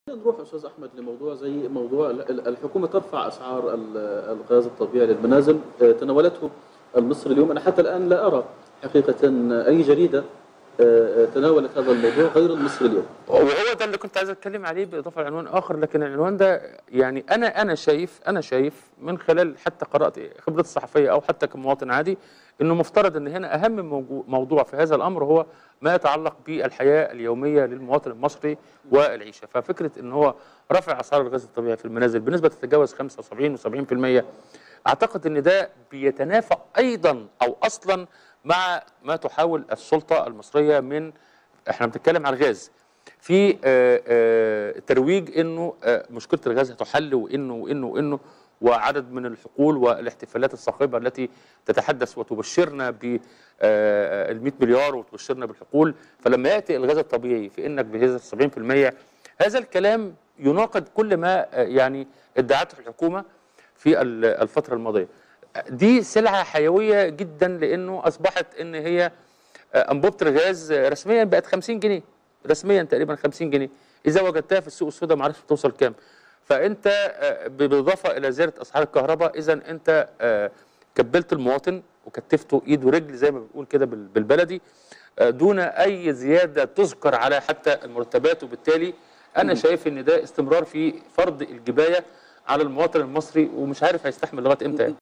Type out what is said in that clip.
نروح استاذ احمد لموضوع زي موضوع ال- ال- الحكومه ترفع اسعار ال- الغاز الطبيعي للمنازل آه، تناولته المصري اليوم انا حتى الان لا ارى حقيقه اي جريده آه، آه، تناولت هذا الموضوع غير المصري اليوم وهو ده اللي كنت عايز اتكلم عليه باضافه لعنوان اخر لكن العنوان ده يعني انا انا شايف انا شايف من خلال حتى قراءه خبرتي الصحفيه او حتى كمواطن عادي انه مفترض ان هنا اهم موجو- موضوع في هذا الامر هو ما يتعلق بالحياه اليوميه للمواطن المصري والعيشه ففكره ان هو رفع اسعار الغاز الطبيعي في المنازل بنسبه تتجاوز 75 و70% اعتقد ان ده بيتنافى ايضا او اصلا مع ما تحاول السلطه المصريه من احنا بنتكلم على الغاز في آه، آه، ترويج انه آه، مشكله الغاز هتحل وانه وانه وانه وعدد من الحقول والاحتفالات الصاخبه التي تتحدث وتبشرنا ب ال 100 مليار وتبشرنا بالحقول فلما ياتي الغاز الطبيعي في انك بهذا 70% هذا الكلام يناقض كل ما آه، يعني ادعته الحكومه في ال- الفتره الماضيه. دي سلعه حيويه جدا لانه اصبحت ان هي آه، انبوبه الغاز آه، رسميا بقت 50 جنيه رسميا تقريبا 50 جنيه اذا وجدتها في السوق السوداء ما اعرفش بتوصل كام فانت آه، بالاضافه الى زياده اسعار الكهرباء اذا انت آه، كبلت المواطن وكتفته ايد ورجل زي ما بنقول كده بال- بالبلدي آه، دون اي زياده تذكر على حتى المرتبات وبالتالي انا شايف ان ده استمرار في فرض الجبايه على المواطن المصري ومش عارف هيستحمل لغايه امتى يعني.